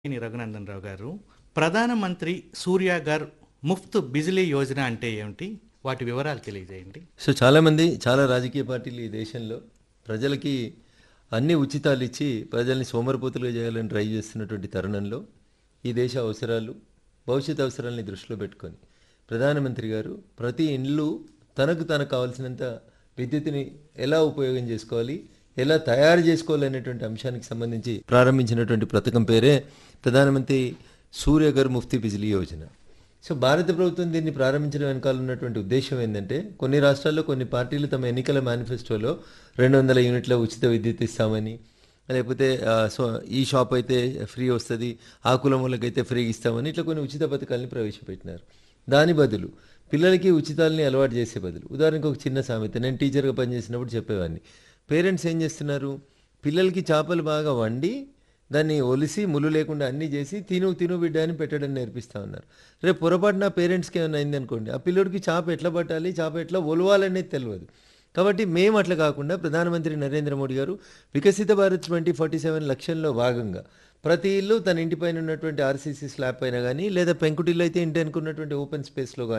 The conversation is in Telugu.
ని రఘునందన్ రావు గారు ప్రధానమంత్రి సూర్యాగర్ ముఫ్త్ బిజిలీ యోజన అంటే ఏమిటి వాటి వివరాలు తెలియజేయండి సో చాలామంది చాలా రాజకీయ పార్టీలు ఈ దేశంలో ప్రజలకి అన్ని ఉచితాలు ఇచ్చి ప్రజల్ని సోమరిపోతులుగా చేయాలని ట్రై చేస్తున్నటువంటి తరుణంలో ఈ దేశ అవసరాలు భవిష్యత్ అవసరాలని దృష్టిలో పెట్టుకొని ప్రధానమంత్రి గారు ప్రతి ఇండ్లు తనకు తనకు కావాల్సినంత విద్యుత్తుని ఎలా ఉపయోగం చేసుకోవాలి ఎలా తయారు చేసుకోవాలనేటువంటి అంశానికి సంబంధించి ప్రారంభించినటువంటి పథకం పేరే ప్రధానమంత్రి సూర్యగర్ ముఫ్తీ బిజిలీ యోజన సో భారత ప్రభుత్వం దీన్ని ప్రారంభించడం వెనకాల ఉన్నటువంటి ఉద్దేశం ఏంటంటే కొన్ని రాష్ట్రాల్లో కొన్ని పార్టీలు తమ ఎన్నికల మేనిఫెస్టోలో రెండు వందల యూనిట్ల ఉచిత విద్యుత్ ఇస్తామని లేకపోతే ఆ, సో ఈ షాప్ అయితే ఫ్రీ వస్తుంది ఆ కులం వాళ్ళకైతే ఫ్రీ ఇస్తామని ఇట్లా కొన్ని ఉచిత పథకాలని ప్రవేశపెట్టినారు దాని బదులు పిల్లలకి ఉచితాలని అలవాటు చేసే బదులు ఉదాహరణకు ఒక చిన్న సామెత నేను టీచర్గా పనిచేసినప్పుడు చెప్పేవాడిని పేరెంట్స్ ఏం చేస్తున్నారు పిల్లలకి చేపలు బాగా వండి దాన్ని ఒలిసి ముళ్ళు లేకుండా అన్నీ చేసి తిను తిను బిడ్డ అని పెట్టడం నేర్పిస్తా ఉన్నారు రేపు పొరపాటున పేరెంట్స్కి ఏమైనా అయింది అనుకోండి ఆ పిల్లోడికి చేప ఎట్లా పట్టాలి చేప ఎట్లా ఒలవాలనేది తెలియదు కాబట్టి మేము అట్లా కాకుండా ప్రధానమంత్రి నరేంద్ర మోడీ గారు వికసిత భారత్ ట్వంటీ ఫార్టీ సెవెన్ లక్ష్యంలో భాగంగా ప్రతి ఇల్లు తన ఇంటిపైన ఉన్నటువంటి ఆర్సీసీ స్లాబ్ పైన కానీ లేదా పెంకుటిల్లు అయితే ఇంటి అనుకున్నటువంటి ఓపెన్ స్పేస్లో కానీ